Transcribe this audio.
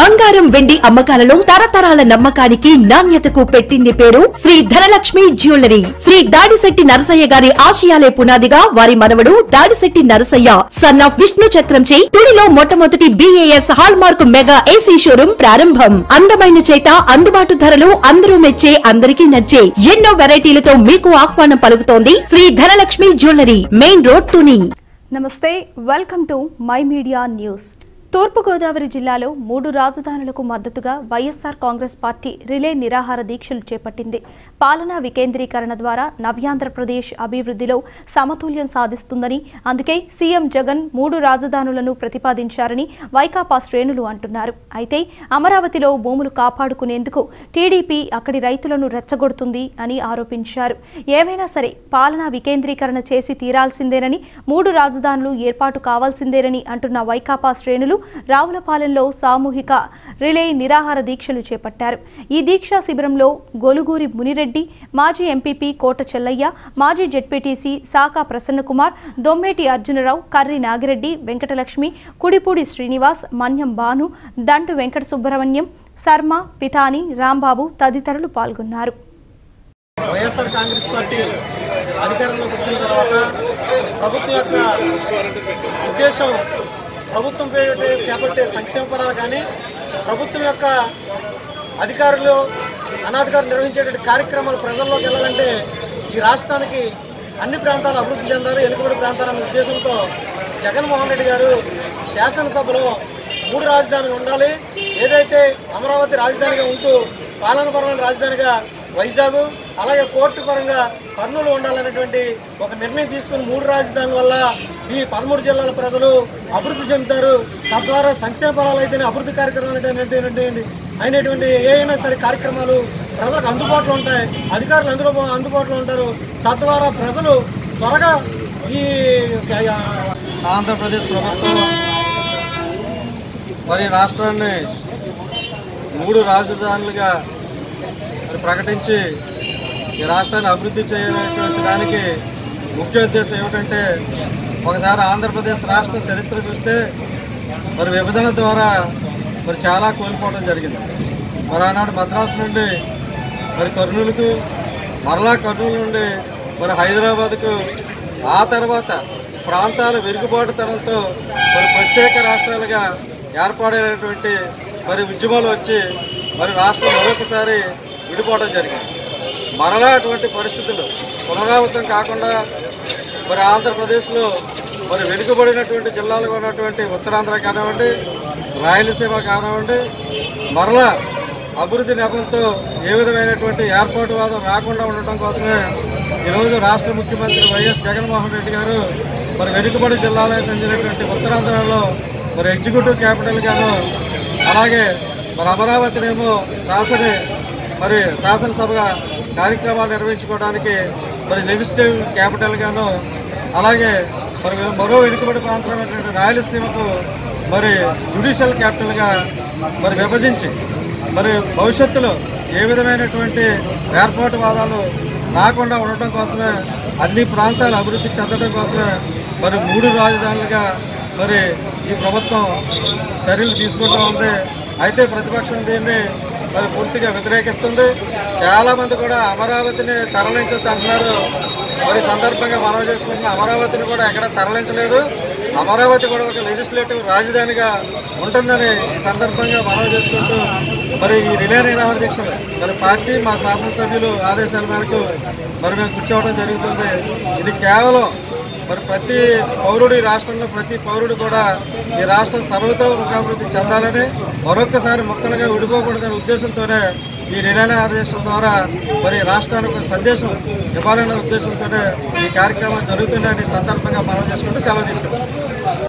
బంగారం వెండి అమ్మకాలలో తరతరాల నమ్మకానికి నాణ్యతకు పెట్టింది పేరు శ్రీ ధనలక్ష్మి జ్యువెలరీ శ్రీ దాడిశెట్టి నరసయ్య గారి ఆశయాలే పునాదిగా వారి మనవడు దాడిశెట్టి నరసయ్య సన్ ఆఫ్ విష్ణు చక్రంచే తుడిలో మొట్టమొదటి BAS hallmark mega AC showroom ప్రారంభం అందమైన చేత అందుబాటు ధరలు అందరూ మెచ్చే అందరికీ నచ్చే ఎన్నో వెరైటీలతో మీకు ఆహ్వానం పలుకుతోంది Shri Dhanalakshmi jewellery main road Tuni నమస్తే welcome to my media news Thurpu Godavari జిల్లాలో మూడు రాజధానులకు మద్దతుగా వైఎస్ఆర్ కాంగ్రెస్ పార్టీ రిలే నిరాహార దీక్షలు చేపట్టింది పాలనా వికేంద్రీకరణ ద్వారా నవ్యాంధ్రప్రదేశ్ అభివృద్ధిలో సమతుల్యం సాధిస్తుందని అందుకే సీఎం జగన్ మూడు రాజధానులను ప్రతిపాదించారని వైకాపా శ్రేణులు అంటున్నారు అయితే అమరావతిలో భూములు కాపాడుకునేందుకు టీడీపీ అక్కడి రైతులను రెచ్చగొడుతుంది అని ఆరోపించారు ఏమైనా సరే పాలనా వికేంద్రీకరణ చేసి తీరాల్సిందేనని మూడు రాజధానులు ఏర్పాటు కావాల్సిందేనని అంటున్న వైకాపా శ్రేణులు రావులపాలెంలో సామూహిక రిలే నిరాహార దీక్షలు చేపట్టారు ఈ దీక్షా శిబిరంలో గొలుగూరి మునిరెడ్డి మాజీ ఎంపీపీ కోట చెల్లయ్య మాజీ జెడ్పీటీసీ సాకా ప్రసన్నకుమార్ దొమ్మేటి అర్జునరావు కర్రి నాగిరెడ్డి వెంకటలక్ష్మి కుడిపూడి శ్రీనివాస్ మన్యం భాను దంటు వెంకట సుబ్రహ్మణ్యం శర్మ పితాని రాంబాబు తదితరులు పాల్గొన్నారు వైఎస్ఆర్ కాంగ్రెస్ పార్టీ అధికారంలోకి వచ్చిన తర్వాత ప్రభుత్వం యొక్క ఉద్దేశం ప్రభుత్వం పేరిట చేపట్టే సంక్షేమ పదాలు కానీ ప్రభుత్వం యొక్క అధికారులు అనాధికారులు నిర్వహించేటువంటి కార్యక్రమాలు ప్రజల్లోకి వెళ్ళాలంటే ఈ రాష్ట్రానికి అన్ని ప్రాంతాలు అభివృద్ధి చెందాలి వెనుకబడి ప్రాంతాలన్న ఉద్దేశంతో జగన్మోహన్ రెడ్డి గారు శాసనసభలో మూడు రాజధానులు ఉండాలి ఏదైతే అమరావతి రాజధానిగా ఉంటూ పాలనపరమైన రాజధానిగా వైజాగ్ అలాగే కోర్టు పరంగా కర్నూలు ఉండాలనేటువంటి ఒక నిర్ణయం తీసుకుని మూడు రాజధానుల వల్ల ఈ పదమూడు జిల్లాల ప్రజలు అభివృద్ధి చెందుతారు తద్వారా సంక్షేమ ఫలాలు అయితేనే అభివృద్ధి కార్యక్రమాలు అయితేనేటువంటి అయినటువంటి ఏ అయినా సరే కార్యక్రమాలు ప్రజలకు అందుబాటులో ఉంటాయి అధికారులు అందులో అందుబాటులో ఉంటారు తద్వారా ప్రజలు త్వరగా ఈ ఆంధ్రప్రదేశ్ ప్రభుత్వం మరి రాష్ట్రాన్ని మూడు రాజధానులుగా మరి ప్రకటించి ఈ రాష్ట్రాన్ని అభివృద్ధి చేయడానికి దానికి ముఖ్య ఉద్దేశం ఏమిటంటే ఒకసారి ఆంధ్రప్రదేశ్ రాష్ట్ర చరిత్ర చూస్తే మరి విభజన ద్వారా మరి చాలా కోల్పోవడం జరిగింది మరి ఆనాడు మద్రాసు నుండి మరి కర్నూలుకు మరలా కర్నూలు నుండి మరి హైదరాబాద్కు ఆ తర్వాత ప్రాంతాల విరుగుబాటుతనంతో మరి ప్రత్యేక రాష్ట్రాలుగా ఏర్పడేటువంటి మరి ఉద్యమాలు వచ్చి మరి రాష్ట్రం మరొకసారి విడిపోవడం జరిగింది మరలా అటువంటి పరిస్థితులు పునరావృతం కాకుండా మరి ఆంధ్రప్రదేశ్లో మరి వెనుకబడినటువంటి జిల్లాలుగా ఉన్నటువంటి ఉత్తరాంధ్ర కానివ్వండి రాయలసీమ కానివ్వండి మరలా అభివృద్ధి నెపంతో ఏ విధమైనటువంటి ఏర్పాటువాదం రాకుండా ఉండటం కోసమే ఈరోజు రాష్ట్ర ముఖ్యమంత్రి వైఎస్ జగన్మోహన్ రెడ్డి గారు మరి వెనుకబడి జిల్లాలకు చెందినటువంటి ఉత్తరాంధ్రలో మరి ఎగ్జిక్యూటివ్ క్యాపిటల్గాను అలాగే మరి అమరావతినేమో శాసన మరి శాసనసభగా కార్యక్రమాలు నిర్వహించుకోవడానికి మరి లెజిస్లేటివ్ క్యాపిటల్గాను అలాగే మరి మరో వెనుకబడి ప్రాంతమైనటువంటి రాయలసీమకు మరి జ్యుడిషియల్ క్యాపిటల్గా మరి విభజించి మరి భవిష్యత్తులో ఏ విధమైనటువంటి ఏర్పాటు వాదాలు రాకుండా ఉండటం కోసమే అన్ని ప్రాంతాలు అభివృద్ధి చెందడం కోసమే మరి మూడు రాజధానులుగా మరి ఈ ప్రభుత్వం చర్యలు తీసుకుంటూ ఉంది అయితే ప్రతిపక్షం దీన్ని మరి పూర్తిగా వ్యతిరేకిస్తుంది చాలామంది కూడా అమరావతిని తరలించొద్దు అంటున్నారు మరి ఈ సందర్భంగా మనవి చేసుకుంటున్న అమరావతిని కూడా ఎక్కడ తరలించలేదు అమరావతి కూడా ఒక లెజిస్లేటివ్ రాజధానిగా ఉంటుందని ఈ సందర్భంగా మనవి చేసుకుంటూ మరి ఈ రిలే నిరాహార దీక్షలు మరి పార్టీ మా శాసనసభ్యులు ఆదేశాల మేరకు మరి మేము కూర్చోవడం జరుగుతుంది ఇది కేవలం మరి ప్రతి పౌరుడు ఈ రాష్ట్రంలో ప్రతి పౌరుడు కూడా ఈ రాష్ట్రం సర్వతోముఖాభివృద్ధి చెందాలని మరొక్కసారి మొక్కలుగా విడిపోకూడదనే ఉద్దేశంతోనే ఈ నిర్ణయ ఆదేశం ద్వారా మరి రాష్ట్రానికి ఒక సందేశం ఇవ్వాలనే ఉద్దేశంతోనే ఈ కార్యక్రమం జరుగుతుందని ఈ సందర్భంగా మనం చేసుకుంటూ సెలవు తీసుకుంటాం